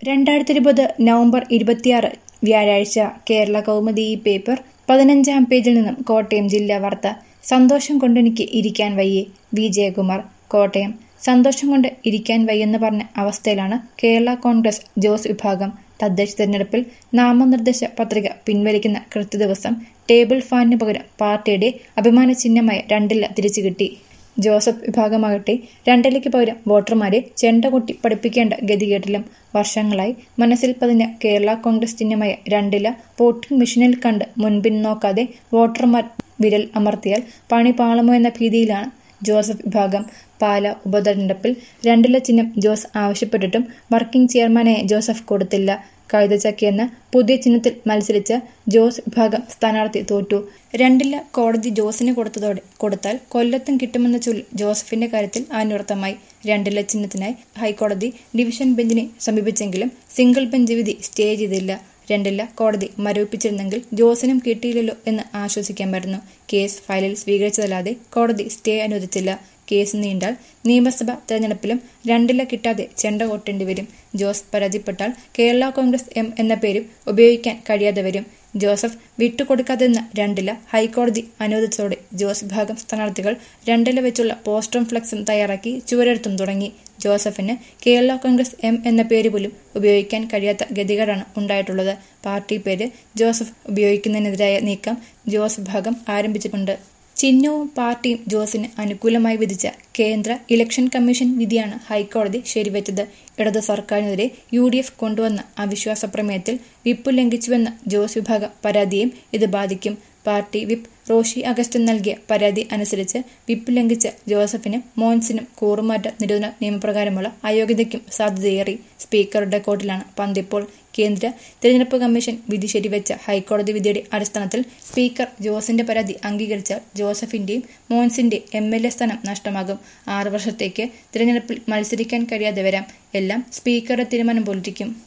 രണ്ടായിരത്തി ഇരുപത് നവംബർ ഇരുപത്തിയാറ് വ്യാഴാഴ്ച കേരള കൗമുദി ഈ പേപ്പർ പതിനഞ്ചാം പേജിൽ നിന്നും കോട്ടയം ജില്ലാ വാർത്ത സന്തോഷം കൊണ്ടെനിക്ക് ഇരിക്കാൻ വയ്യേ വി ജയകുമാർ കോട്ടയം സന്തോഷം കൊണ്ട് ഇരിക്കാൻ വയ്യെന്ന് പറഞ്ഞ അവസ്ഥയിലാണ് കേരള കോൺഗ്രസ് ജോസ് വിഭാഗം തദ്ദേശ തെരഞ്ഞെടുപ്പിൽ നാമനിർദ്ദേശ പത്രിക പിൻവലിക്കുന്ന കൃത്യദിവസം ടേബിൾ ഫാനിന് പകരം പാർട്ടിയുടെ അഭിമാന ചിഹ്നമായ രണ്ടില തിരിച്ചു കിട്ടി ജോസഫ് വിഭാഗമാകട്ടെ രണ്ടിലയ്ക്ക് പകരം വോട്ടർമാരെ ചെണ്ടകൊട്ടി പഠിപ്പിക്കേണ്ട ഗതികേട്ടിലും വർഷങ്ങളായി മനസ്സിൽ പതിഞ്ഞ കേരള കോൺഗ്രസ് ചിഹ്നമായ രണ്ടില വോട്ടിംഗ് മെഷീനിൽ കണ്ട് മുൻപിൻ നോക്കാതെ വോട്ടർമാർ വിരൽ അമർത്തിയാൽ പണി പാളുമോ എന്ന ഭീതിയിലാണ് ജോസഫ് വിഭാഗം പാല ഉപതെരഞ്ഞെടുപ്പിൽ രണ്ടില ചിഹ്നം ജോസ് ആവശ്യപ്പെട്ടിട്ടും വർക്കിംഗ് ചെയർമാനായ ജോസഫ് കൊടുത്തില്ല കൈതച്ചക്ക എന്ന പുതിയ ചിഹ്നത്തിൽ മത്സരിച്ച ജോസ് വിഭാഗം സ്ഥാനാർത്ഥി തോറ്റു രണ്ടില കോടതി ജോസിന് കൊടുത്തതോടെ കൊടുത്താൽ കൊല്ലത്തും കിട്ടുമെന്ന ചൊല്ലി ജോസഫിന്റെ കാര്യത്തിൽ അന്വർത്ഥമായി രണ്ടില ചിഹ്നത്തിനായി ഹൈക്കോടതി ഡിവിഷൻ ബെഞ്ചിനെ സമീപിച്ചെങ്കിലും സിംഗിൾ ബെഞ്ച് വിധി സ്റ്റേ ചെയ്തില്ല രണ്ടില്ല കോടതി മരവിപ്പിച്ചിരുന്നെങ്കിൽ ജോസിനും കിട്ടിയില്ലല്ലോ എന്ന് ആശ്വസിക്കാമായിരുന്നു കേസ് ഫയലിൽ സ്വീകരിച്ചതല്ലാതെ കോടതി സ്റ്റേ അനുവദിച്ചില്ല കേസ് നീണ്ടാൽ നിയമസഭാ തെരഞ്ഞെടുപ്പിലും രണ്ടില കിട്ടാതെ ചെണ്ട കൊട്ടേണ്ടി വരും ജോസ് പരാതിപ്പെട്ടാൽ കേരള കോൺഗ്രസ് എം എന്ന പേരും ഉപയോഗിക്കാൻ കഴിയാതെ വരും ജോസഫ് വിട്ടുകൊടുക്കാതിരുന്ന രണ്ടില ഹൈക്കോടതി അനുവദിച്ചതോടെ ജോസ് വിഭാഗം സ്ഥാനാർത്ഥികൾ രണ്ടില വെച്ചുള്ള പോസ്റ്ററും ഫ്ലക്സും തയ്യാറാക്കി ചുവരെഴുത്തും തുടങ്ങി ജോസഫിന് കേരള കോൺഗ്രസ് എം എന്ന പേര് പോലും ഉപയോഗിക്കാൻ കഴിയാത്ത ഗതികേടാണ് ഉണ്ടായിട്ടുള്ളത് പാർട്ടി പേര് ജോസഫ് ഉപയോഗിക്കുന്നതിനെതിരായ നീക്കം ജോസ് വിഭാഗം ആരംഭിച്ചിട്ടുണ്ട് ചിഹ്നവും പാർട്ടിയും ജോസിന് അനുകൂലമായി വിധിച്ച കേന്ദ്ര ഇലക്ഷൻ കമ്മീഷൻ വിധിയാണ് ഹൈക്കോടതി ശരിവെച്ചത് ഇടതു സർക്കാരിനെതിരെ യു ഡി എഫ് കൊണ്ടുവന്ന അവിശ്വാസ പ്രമേയത്തിൽ വിപ്പ് ലംഘിച്ചുവെന്ന ജോസ് വിഭാഗം പരാതിയും ഇത് ബാധിക്കും പാർട്ടി വിപ്പ് റോഷി അഗസ്റ്റിൻ നൽകിയ പരാതി അനുസരിച്ച് വിപ്പ് ലംഘിച്ച ജോസഫിനും മോൻസിനും കൂറുമാറ്റ നിരോധന നിയമപ്രകാരമുള്ള അയോഗ്യതയ്ക്കും സാധ്യതയേറി സ്പീക്കറുടെ കോർട്ടിലാണ് പന്തിപ്പോൾ കേന്ദ്ര തിരഞ്ഞെടുപ്പ് കമ്മീഷൻ വിധി ശരിവെച്ച ഹൈക്കോടതി വിധിയുടെ അടിസ്ഥാനത്തിൽ സ്പീക്കർ ജോസിന്റെ പരാതി അംഗീകരിച്ചാൽ ജോസഫിന്റെയും മോൻസിന്റെ എം എൽ എ സ്ഥാനം നഷ്ടമാകും ആറു വർഷത്തേക്ക് തിരഞ്ഞെടുപ്പിൽ മത്സരിക്കാൻ കഴിയാതെ വരാം എല്ലാം സ്പീക്കറുടെ തീരുമാനം പോലിരിക്കും